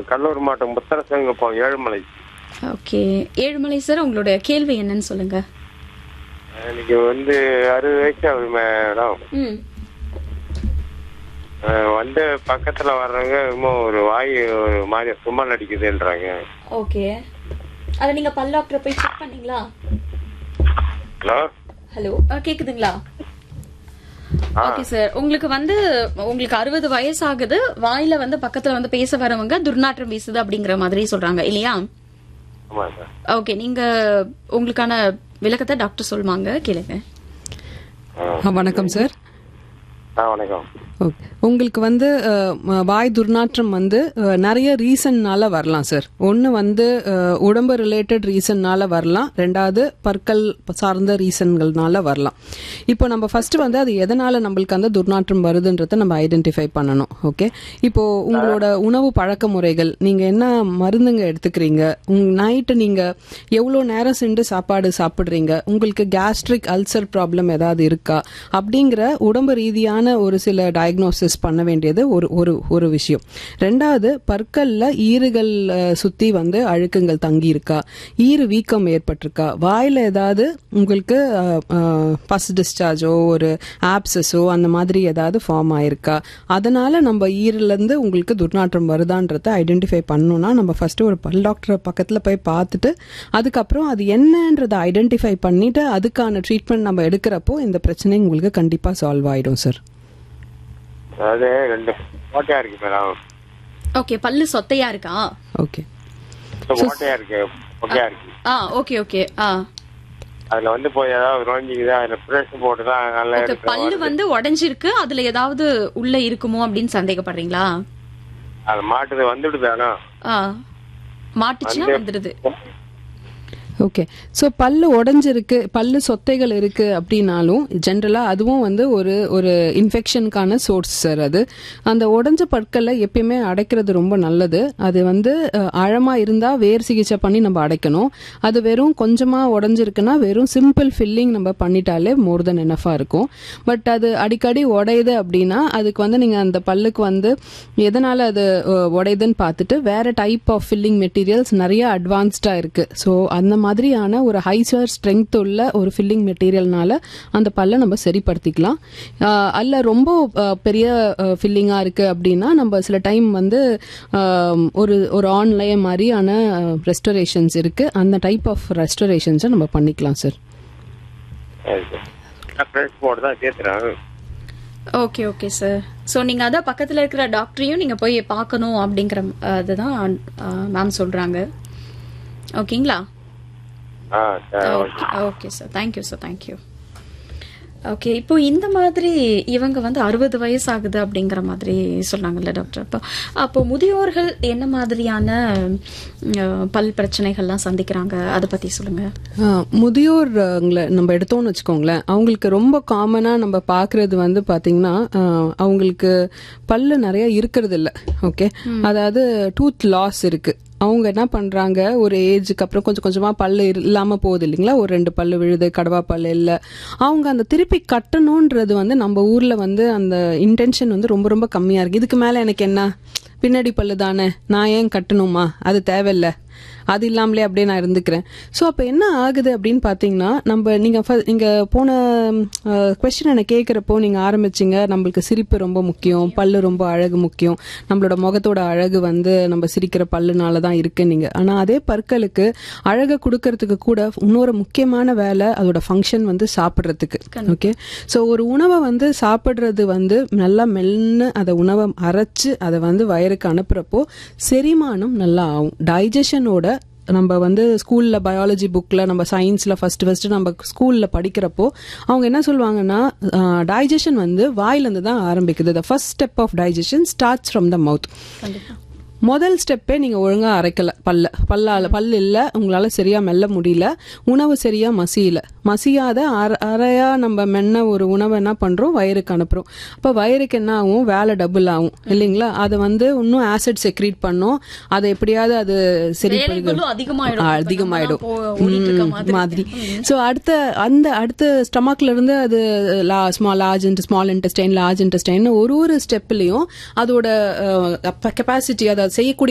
கடலூர் மாவட்டம் Mutharasankuppam Ezhumalai okay Ezhumalai sir உங்களுடைய கேள்வி என்னன்னு சொல்லுங்க எனக்கு வந்து அறுபது வயசு ஆகுது மேடம் ம் அஹ் வந்து பக்கத்துல வர்றவங்க இன்னும் ஒரு வாய் ஒரு மாதிரி சும்மல் அடிக்குதுன்றாங்க ஓகே அதை நீங்க பல் டாக்டர் போய் செக் பண்ணீங்களா ஹலோ ஹலோ கேக்குதுங்களா ஓகே சார் உங்களுக்கு வந்து உங்களுக்கு அறுபது வயசு ஆகுது வாயில வந்து பக்கத்துல வந்து பேச வரவங்க துர்நாற்றம் வீசுது அப்படிங்கிற மாதிரி சொல்றாங்க இல்லையா ஆமா சார் ஓகே நீங்க உங்களுக்கான விளக்கத்தை டாக்டர் சொல்லுவாங்க கேளுங்க ஆ, வணக்கம் சார் ஆ வணக்கம் ஓகே உங்களுக்கு வந்து அஹ், ம- வாய் துர்நாற்றம் வந்து அஹ், நிறைய ரீசன்னால வரலாம் சார் ஒன்று வந்து அஹ், உடம்பு ரிலேட்டட் ரீசன்னால வரலாம் ரெண்டாவது பற்கள் சார்ந்த ரீசன்கள்னால வரலாம் இப்போ நம்ம ஃபர்ஸ்ட் வந்து அது எதனால நம்மளுக்கு அந்த துர்நாற்றம் வருதுன்றதை நம்ம ஐடென்டிஃபை பண்ணணும் ஓகே இப்போ உங்களோட உணவு பழக்க முறைகள் நீங்க என்ன மருந்துங்க எடுத்துக்கிறீங்க உங்க நைட்டு நீங்க எவ்வளோ நேரம் சென்று சாப்பாடு சாப்பிடுறீங்க உங்களுக்கு கேஸ்ட்ரிக் அல்சர் ப்ராப்ளம் ஏதாவது இருக்கா அப்படிங்கிற உடம்பு ரீதியான ஒரு சில டயக்னோசிஸ் பண்ண வேண்டியது ஒரு ஒரு ஒரு விஷயம் ரெண்டாவது பற்கள்ல ஈறுகள் அஹ், சுத்தி வந்து அழுக்குங்கள் தங்கி இருக்கா ஈறு வீக்கம் ஏற்பட்டிருக்கா வாயில ஏதாவது உங்களுக்கு பஸ் டிஸ்சார்ஜோ ஒரு ஆப்சஸோ அந்த மாதிரி ஏதாவது ஃபார்ம் ஆயிருக்கா அதனால நம்ம ஈரல இருந்து உங்களுக்கு துர்நாற்றம் வருதான்றத ஐடென்டிஃபை பண்ணணும்னா நம்ம ஃபர்ஸ்ட் ஒரு பல் டாக்டர் பக்கத்துல போய் பார்த்துட்டு அதுக்கப்புறம் அது என்னன்றதை ஐடென்டிஃபை பண்ணிட்டு அதுக்கான ட்ரீட்மெண்ட் நம்ம எடுக்கிறப்போ இந்த பிரச்சனை உங்களுக்கு கண்டிப்பா சால்வ் ஆயிடும் சார் அதாவது ரெண்டு ஓட்டையா இருக்கு மேடம் ஓகே பல்லு சொத்தையா இருக்கா ஓகே ஓட்டையா இருக்கு ஓட்டையா இருக்கு ஆ ஓகே ஓகே ஆ அதுல வந்து போய் ஏதாவது நுழைஞ்சிக்குதா அதுல பிரஷ் போட்டு தான் நல்லா ஓகே எடுக்க பல்லு வந்து உடைஞ்சிருக்கு அதுல ஏதாவது உள்ள இருக்குமோ அப்படின்னு சந்தேகப்படுறீங்களா அது மாட்டுது வந்துடுது ஆனா ஆ மாட்டுச்சுன்னா வந்துடுது ஓகே ஸோ பல்லு உடஞ்சிருக்கு பல்லு சொத்தைகள் இருக்கு அப்படின்னாலும் ஜென்ரலாக அதுவும் வந்து ஒரு ஒரு இன்ஃபெக்ஷனுக்கான சோர்ஸ் சார் அது அந்த உடஞ்ச பற்களை எப்பயுமே அடைக்கிறது ரொம்ப நல்லது அது வந்து அஹ், ஆழமா இருந்தா வேர் சிகிச்சை பண்ணி நம்ம அடைக்கணும் அது வெறும் கொஞ்சமா உடஞ்சிருக்குன்னா வெறும் சிம்பிள் ஃபில்லிங் நம்ம பண்ணிட்டாலே மோர் தென் எனஃபா இருக்கும் பட் அது அடிக்கடி உடையுது அப்படின்னா அதுக்கு வந்து நீங்க அந்த பல்லுக்கு வந்து எதனால அது அஹ், உடையுதுன்னு பார்த்துட்டு வேற டைப் ஆஃப் ஃபில்லிங் மெட்டீரியல்ஸ் நிறைய அட்வான்ஸ்டா இருக்கு ஸோ அந்த மாதிரியான ஒரு ஹைசர் ஸ்ட்ரென்த் உள்ள ஒரு ஃபில்லிங் மெட்டீரியல்னால அந்த பல்லை நம்ம சரிப்படுத்திக்கலாம் ஆஹ் அல்ல ரொம்ப ஆஹ், பெரிய ஃபில்லிங்கா இருக்கு அப்படின்னா நம்ம சில டைம் வந்து ஆம், ஒரு ஒரு ஆன்லைன் மாதிரியான ரெஸ்டரேஷன்ஸ் இருக்கு அந்த டைப் ஆஃப் ரெஸ்டரேஷன்ஸை நம்ம பண்ணிக்கலாம் சார் பிரஷ் போட்டு தான் சேர்த்துறேன் ஓகே ஓகே சார் ஸோ நீங்கள் அதான் பக்கத்தில் இருக்கிற டாக்டரையும் நீங்கள் போய் பார்க்கணும் அப்படிங்கிற அஹ், அதுதான் மேம் சொல்கிறாங்க ஓகேங்களா ஆ சரி okay okay okay sir thank you sir thank you okay இப்போ இந்த மாதிரி இவங்க வந்து அறுபது வயசு ஆகுது அப்படிங்கிற மாதிரி சொன்னாங்கல்ல டாக்டர் அப்போ அப்போ முதியோர்கள் என்ன மாதிரியான அஹ், பல் பிரச்சனைகள்லாம் சந்திக்கிறாங்க அதை பற்றி சொல்லுங்க ஆஹ் முதியோர்களை நம்ம எடுத்தோம்னு வச்சுக்கோங்களேன் அவங்களுக்கு ரொம்ப காமனா நம்ம பாக்குறது வந்து பாத்தீங்கன்னா ஆஹ் அவங்களுக்கு பல்லு நிறைய இருக்கிறது இல்ல ஓகே அதாவது டூத் லாஸ் இருக்கு அவங்க என்ன பண்றாங்க ஒரு ஏஜுக்கு அப்புறம் கொஞ்சம் கொஞ்சமா பல்லு இரு- இல்லாம போகுது இல்லைங்களா ஒரு ரெண்டு பல்லு விழுது கடவா பல்லு இல்ல அவங்க அந்த திருப்பி கட்டணும்ன்றது வந்து நம்ம ஊர்ல வந்து அந்த இன்டென்ஷன் வந்து ரொம்ப ரொம்ப கம்மியா இருக்கு இதுக்கு மேல எனக்கு என்ன பின்னாடி பல்லு தானே நான் ஏன் கட்டணுமா அது தேவையில்ல அது இல்லாமலே அப்படியே நான் இருந்துக்கிறேன் ஸோ அப்போ என்ன ஆகுது அப்படின்னு பார்த்தீங்கன்னா நம்ம நீங்கள் நீங்க போன கொஸ்டின் என்னை கேட்குறப்போ நீங்கள் ஆரம்பிச்சீங்க நம்மளுக்கு சிரிப்பு ரொம்ப முக்கியம் பல்லு ரொம்ப அழகு முக்கியம் நம்மளோட முகத்தோட அழகு வந்து நம்ம சிரிக்கிற பல்லுனால தான் இருக்கு நீங்க ஆனால் அதே பற்களுக்கு அழகை கொடுக்கறதுக்கு கூட இன்னொரு முக்கியமான வேலை அதோட ஃபங்க்ஷன் வந்து சாப்பிட்றதுக்கு ஓகே ஸோ ஒரு உணவை வந்து சாப்பிட்றது வந்து நல்லா மென்னு அதை உணவை அரைச்சு அதை வந்து வயருக்கு அனுப்புறப்போ செரிமானம் நல்லா ஆகும் டைஜஷனோட நம்ம வந்து ஸ்கூல்ல பயாலஜி புக்ல நம்ம சயின்ஸ்ல ஃபர்ஸ்ட் ஃபர்ஸ்ட் நம்ம ஸ்கூல்ல படிக்கிறப்போ அவங்க என்ன சொல்லுவாங்கன்னா டைஜஷன் வந்து வாயிலிருந்து தான் ஆரம்பிக்குது the first step of digestion starts from the mouth முதல் ஸ்டெப்பே நீங்க ஒழுங்கா அரைக்கல பல்ல பல்லால பல்லு இல்ல உங்களால சரியா மெல்ல முடியல உணவு சரியா மசியல மசியாத அர- அரையா நம்ம மென்ன ஒரு உணவை என்ன பண்றோம் வயிறுக்கு அனுப்புறோம் அப்ப வயிறுக்கு என்ன ஆகும் வேலை டபுள் ஆகும் இல்லைங்களா அதை வந்து இன்னும் ஆசிட் செக்ரீட் பண்ணும் அதை எப்படியாவது அது சரி வேலைகளும் அதிகமாயிடும். ஆ, அதிகமாயிடும் இப்ப நம்ம போ- ஓடிட்டு இருக்க ம், மாதிரி சோ அடுத்த அந்த அடுத்த ஸ்டமக்ல இருந்து அது small large small intestine large intestine ஒரு ஒரு ஸ்டெப்லயும் அதோட கெப்பாசிட்டி அதை செய்யக்கூடிய